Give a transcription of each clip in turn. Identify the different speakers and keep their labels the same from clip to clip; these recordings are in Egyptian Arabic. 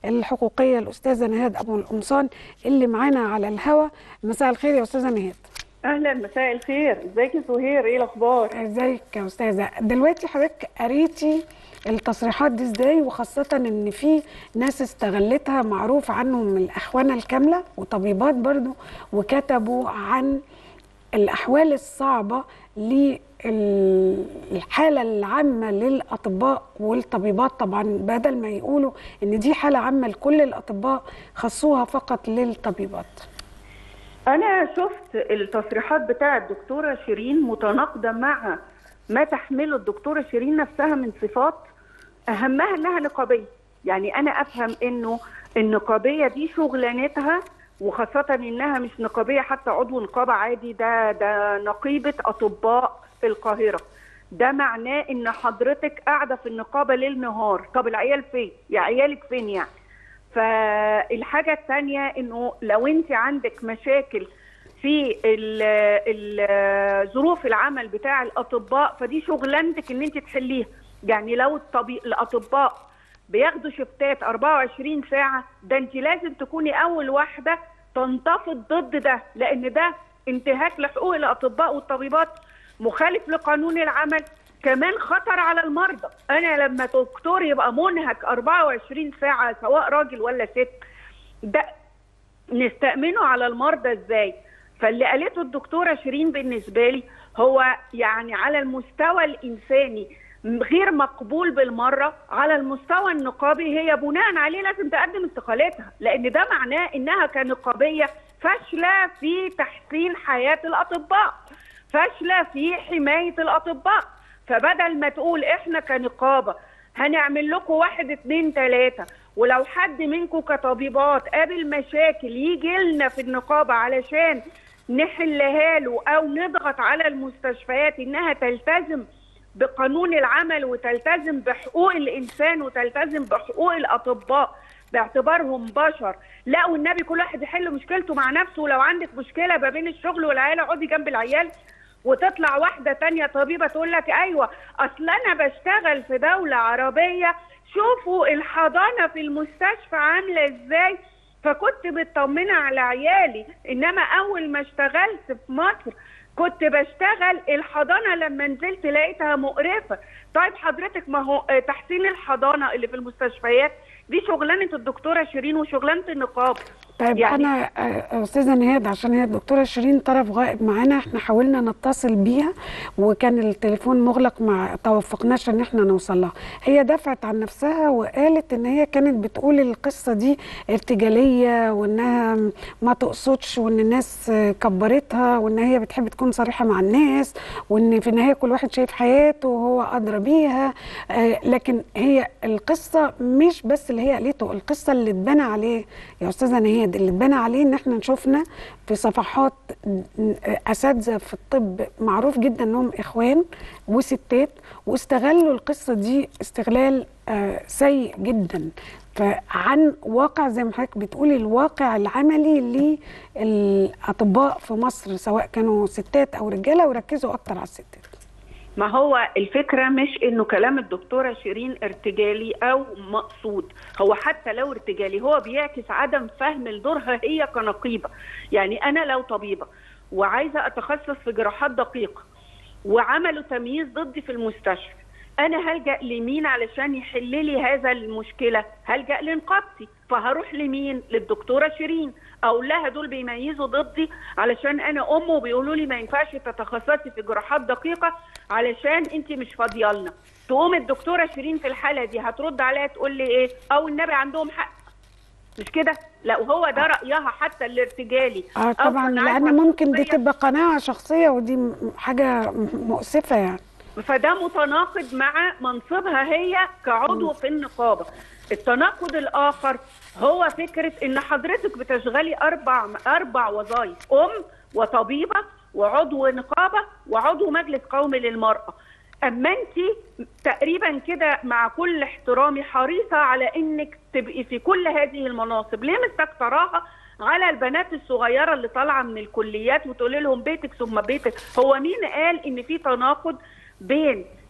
Speaker 1: الحقوقيه الاستاذه نهاد ابو القمصان اللي معانا على الهوا مساء الخير يا استاذه نهاد
Speaker 2: اهلا مساء الخير ازيك يا سهير ايه الاخبار
Speaker 1: ازيك يا استاذه دلوقتي حضرتك قريتي التصريحات دي ازاي وخاصه ان في ناس استغلتها معروف عنهم الاخوانه الكامله وطبيبات برضو وكتبوا عن الاحوال الصعبه للحاله العامه للاطباء والطبيبات طبعا بدل ما يقولوا ان دي حاله عامه لكل الاطباء خصوها فقط للطبيبات
Speaker 2: انا شفت التصريحات بتاعه الدكتوره شيرين متناقضه مع ما تحمله الدكتوره شيرين نفسها من صفات اهمها انها نقابيه يعني انا افهم انه النقابيه دي شغلانتها وخاصه انها مش نقابيه حتى عضو نقابه عادي ده ده نقيبه اطباء في القاهره ده معناه ان حضرتك قاعده في النقابه ليل نهار طب العيال فين يا عيالك فين يعني فالحاجه الثانيه انه لو انت عندك مشاكل في ظروف العمل بتاع الاطباء فدي شغلانتك ان انت تحليها يعني لو الطبيب الاطباء بياخدوا شفتات 24 ساعه ده انت لازم تكوني اول واحده تنتفض ضد ده لان ده انتهاك لحقوق الاطباء والطبيبات مخالف لقانون العمل كمان خطر على المرضى انا لما دكتور يبقى منهك 24 ساعه سواء راجل ولا ست ده نستأمنه على المرضى ازاي فاللي قالته الدكتوره شيرين بالنسبه لي هو يعني على المستوى الانساني غير مقبول بالمره على المستوى النقابي هي بناء عليه لازم تقدم استقالتها لان ده معناه انها كنقابيه فاشله في تحسين حياه الاطباء فاشله في حمايه الاطباء فبدل ما تقول احنا كنقابه هنعمل لكم واحد اتنين تلاته ولو حد منكم كطبيبات قابل مشاكل يجي لنا في النقابه علشان نحلها له او نضغط على المستشفيات انها تلتزم بقانون العمل وتلتزم بحقوق الانسان وتلتزم بحقوق الاطباء باعتبارهم بشر لا والنبي كل واحد يحل مشكلته مع نفسه ولو عندك مشكله ما بين الشغل والعيال اقعدي جنب العيال وتطلع واحده تانية طبيبه تقول لك ايوه اصل انا بشتغل في دوله عربيه شوفوا الحضانه في المستشفى عامله ازاي فكنت مطمنه على عيالي انما اول ما اشتغلت في مصر كنت بشتغل الحضانه لما نزلت لقيتها مقرفه طيب حضرتك ما هو تحسين الحضانه اللي في المستشفيات دي شغلانه الدكتوره شيرين وشغلانه النقابه
Speaker 1: طيب يعني انا استاذه نهاد عشان هي الدكتوره شيرين طرف غائب معانا احنا حاولنا نتصل بيها وكان التليفون مغلق ما توفقناش ان احنا نوصل لها هي دفعت عن نفسها وقالت ان هي كانت بتقول القصه دي ارتجاليه وانها ما تقصدش وان الناس كبرتها وان هي بتحب تكون صريحه مع الناس وان في النهايه كل واحد شايف حياته وهو ادرى بيها لكن هي القصه مش بس اللي هي قالته القصه اللي اتبنى عليه يا استاذه نهاد اللي اتبنى عليه ان احنا شفنا في صفحات اساتذه في الطب معروف جدا انهم اخوان وستات واستغلوا القصه دي استغلال آه سيء جدا فعن واقع زي ما حضرتك بتقولي الواقع العملي للاطباء في مصر سواء كانوا ستات او رجاله وركزوا اكتر على الستات
Speaker 2: ما هو الفكرة مش انه كلام الدكتورة شيرين ارتجالي او مقصود هو حتى لو ارتجالي هو بيعكس عدم فهم لدورها هي كنقيبة يعني انا لو طبيبة وعايزة اتخصص في جراحات دقيقة وعملوا تمييز ضدي في المستشفى انا هلجا لمين علشان يحل لي هذا المشكله هلجا لنقابتي فهروح لمين للدكتوره شيرين اقول لها دول بيميزوا ضدي علشان انا ام وبيقولوا لي ما ينفعش تتخصصي في جراحات دقيقه علشان انت مش فاضيه لنا تقوم الدكتوره شيرين في الحاله دي هترد عليا تقول لي ايه او النبي عندهم حق مش كده لا وهو ده رايها حتى الارتجالي
Speaker 1: اه طبعا لان ممكن دي تبقى قناعه شخصيه ودي حاجه مؤسفه يعني
Speaker 2: فده متناقض مع منصبها هي كعضو في النقابه التناقض الاخر هو فكره ان حضرتك بتشغلي اربع اربع وظائف ام وطبيبه وعضو نقابه وعضو مجلس قومي للمراه اما انت تقريبا كده مع كل احترامي حريصه على انك تبقي في كل هذه المناصب ليه مستكتراها على البنات الصغيره اللي طالعه من الكليات وتقولي لهم بيتك ثم بيتك هو مين قال ان في تناقض بين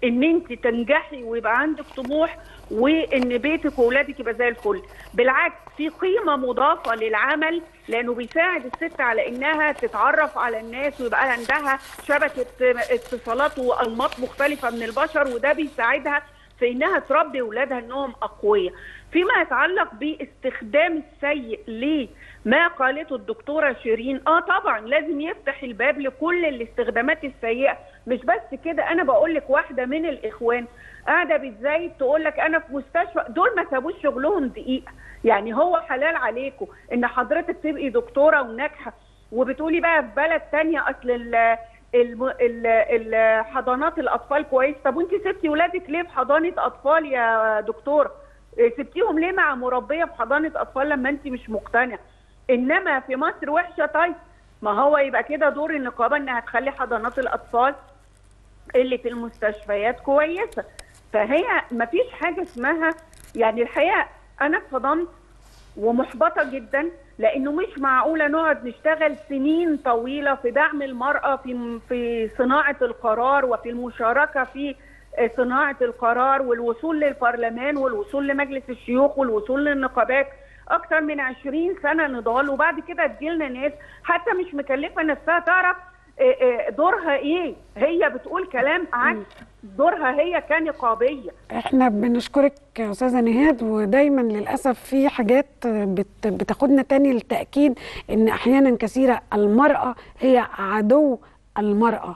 Speaker 2: ان انت تنجحي ويبقى عندك طموح وان بيتك واولادك يبقى زي الفل بالعكس في قيمه مضافه للعمل لانه بيساعد الست على انها تتعرف على الناس ويبقى عندها شبكه اتصالات وانماط مختلفه من البشر وده بيساعدها في انها تربي اولادها انهم اقوياء فيما يتعلق باستخدام السيء لما قالته الدكتوره شيرين اه طبعا لازم يفتح الباب لكل الاستخدامات السيئه مش بس كده انا بقول لك واحده من الاخوان قاعده بتزايد تقول لك انا في مستشفى دول ما سابوش شغلهم دقيقه يعني هو حلال عليكم ان حضرتك تبقي دكتوره وناجحه وبتقولي بقى في بلد تانية اصل ال الم... ال... ال... حضانات الاطفال كويس طب وانت سبتي ولادك ليه في حضانه اطفال يا دكتوره سبتيهم ليه مع مربيه في حضانه اطفال لما انت مش مقتنعه انما في مصر وحشه طيب ما هو يبقى كده دور النقابه انها تخلي حضانات الاطفال اللي في المستشفيات كويسه فهي ما فيش حاجه اسمها يعني الحقيقه انا اتصدمت ومحبطه جدا لانه مش معقوله نقعد نشتغل سنين طويله في دعم المراه في في صناعه القرار وفي المشاركه في صناعه القرار والوصول للبرلمان والوصول لمجلس الشيوخ والوصول للنقابات اكثر من 20 سنه نضال وبعد كده تجيلنا ناس حتى مش مكلفه نفسها تعرف دورها ايه هي بتقول كلام عكس دورها هي كنقابيه
Speaker 1: احنا بنشكرك يا استاذه نهاد ودايما للاسف في حاجات بت بتاخدنا تاني للتاكيد ان احيانا كثيره المراه هي عدو المراه